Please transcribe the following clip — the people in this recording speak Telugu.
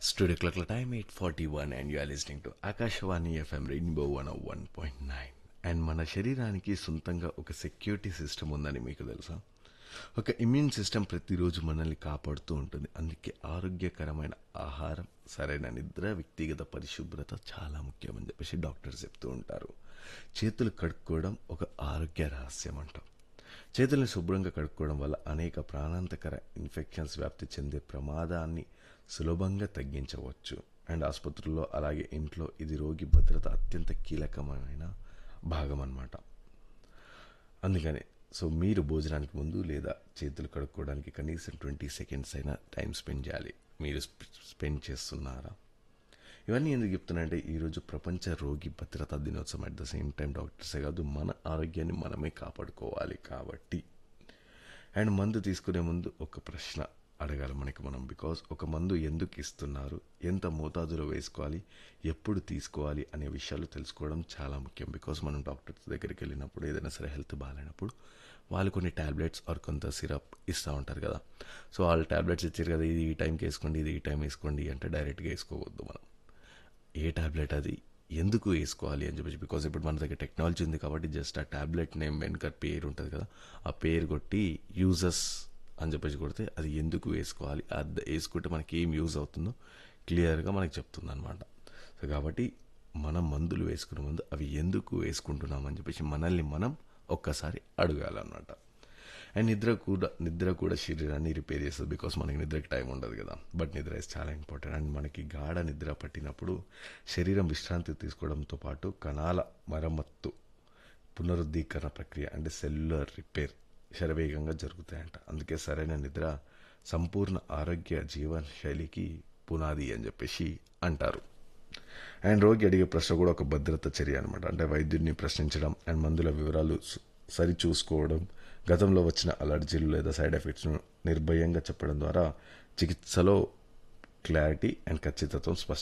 Studio clock time 841 and you are listening to Akashvani FM Rainbow 101.9 and మన శరీరానికి సొంతంగా ఒక సెక్యూరిటీ సిస్టమ్ ఉందని మీకు తెలుసా ఒక ఇమ్యూన్ సిస్టమ్ ప్రతిరోజు మనల్ని కాపాడుతూ ఉంటుంది అందుకే ఆరోగ్యకరమైన ఆహారం సరైన నిద్ర వ్యక్తిగత పరిశుభ్రత చాలా ముఖ్యమని చెప్పేసి డాక్టర్స్ చెప్తూ ఉంటారు చేతులు కడుక్కోవడం ఒక ఆరోగ్య రహస్యం అంటాం చేతుల్ని శుభ్రంగా కడుక్కోవడం వల్ల అనేక ప్రాణాంతకర ఇన్ఫెక్షన్స్ వ్యాప్తి చెందే ప్రమాదాన్ని సులభంగా తగ్గించవచ్చు అండ్ ఆసుపత్రుల్లో అలాగే ఇంట్లో ఇది రోగి భద్రత అత్యంత కీలకమైన భాగం అన్నమాట అందుకనే సో మీరు భోజనానికి ముందు లేదా చేతులు కడుక్కోవడానికి కనీసం ట్వంటీ సెకండ్స్ అయినా టైం స్పెండ్ చేయాలి మీరు స్పెండ్ చేస్తున్నారా ఇవన్నీ ఎందుకు చెప్తున్నానంటే ఈరోజు ప్రపంచ రోగి భద్రతా దినోత్సవం అట్ ద సేమ్ టైం డాక్టర్సే కాదు మన ఆరోగ్యాన్ని మనమే కాపాడుకోవాలి కాబట్టి అండ్ మందు తీసుకునే ముందు ఒక ప్రశ్న అడగాలి మనకి మనం బికాస్ ఒక మందు ఎందుకు ఇస్తున్నారు ఎంత మోతాదులో వేసుకోవాలి ఎప్పుడు తీసుకోవాలి అనే విషయాలు తెలుసుకోవడం చాలా ముఖ్యం బికాస్ మనం డాక్టర్స్ దగ్గరికి వెళ్ళినప్పుడు ఏదైనా సరే హెల్త్ బాగాలేనప్పుడు వాళ్ళు కొన్ని ట్యాబ్లెట్స్ ఆర్ కొంత సిరప్ ఇస్తూ ఉంటారు కదా సో వాళ్ళు ట్యాబ్లెట్స్ ఇచ్చారు కదా ఇది ఈ టైంకి వేసుకోండి ఇది ఈ టైం వేసుకోండి అంటే డైరెక్ట్గా వేసుకోవద్దు మనం ఏ ట్యాబ్లెట్ అది ఎందుకు వేసుకోవాలి అని చెప్పేసి బికాజ్ ఇప్పుడు మన దగ్గర టెక్నాలజీ ఉంది కాబట్టి జస్ట్ ఆ ట్యాబ్లెట్ నేమ్ వెనుక పేరు ఉంటుంది కదా ఆ పేరు కొట్టి యూజెస్ అని చెప్పేసి కొడితే అది ఎందుకు వేసుకోవాలి అది వేసుకుంటే మనకి ఏం యూజ్ అవుతుందో క్లియర్గా మనకి చెప్తుంది అనమాట సో కాబట్టి మనం మందులు వేసుకునే ముందు అవి ఎందుకు వేసుకుంటున్నాం అని చెప్పేసి మనల్ని మనం ఒక్కసారి అడగాలన్నమాట అండ్ నిద్ర కూడా నిద్ర కూడా శరీరాన్ని రిపేర్ చేస్తుంది బికాస్ మనకి నిద్రకి టైం ఉండదు కదా బట్ నిద్ర ఇస్ చాలా ఇంపార్టెంట్ అండ్ మనకి గాఢ నిద్ర పట్టినప్పుడు శరీరం విశ్రాంతి తీసుకోవడంతో పాటు కణాల మరమ్మత్తు పునరుద్ధీకరణ ప్రక్రియ అంటే సెల్యులర్ రిపేర్ శరవేగంగా జరుగుతాయంట అందుకే సరైన నిద్ర సంపూర్ణ ఆరోగ్య జీవన శైలికి పునాది అని చెప్పేసి అంటారు అండ్ రోగి అడిగే ప్రశ్న కూడా ఒక భద్రత చర్య అనమాట అంటే వైద్యుడిని ప్రశ్నించడం అండ్ మందుల వివరాలు సు- సరి చూసుకోవడం గతంలో వచ్చిన అలర్జీలు లేదా సైడ్ ఎఫెక్ట్స్ను నిర్భయంగా చెప్పడం ద్వారా చికిత్సలో క్లారిటీ అండ్ ఖచ్చితత్వం స్పష్టం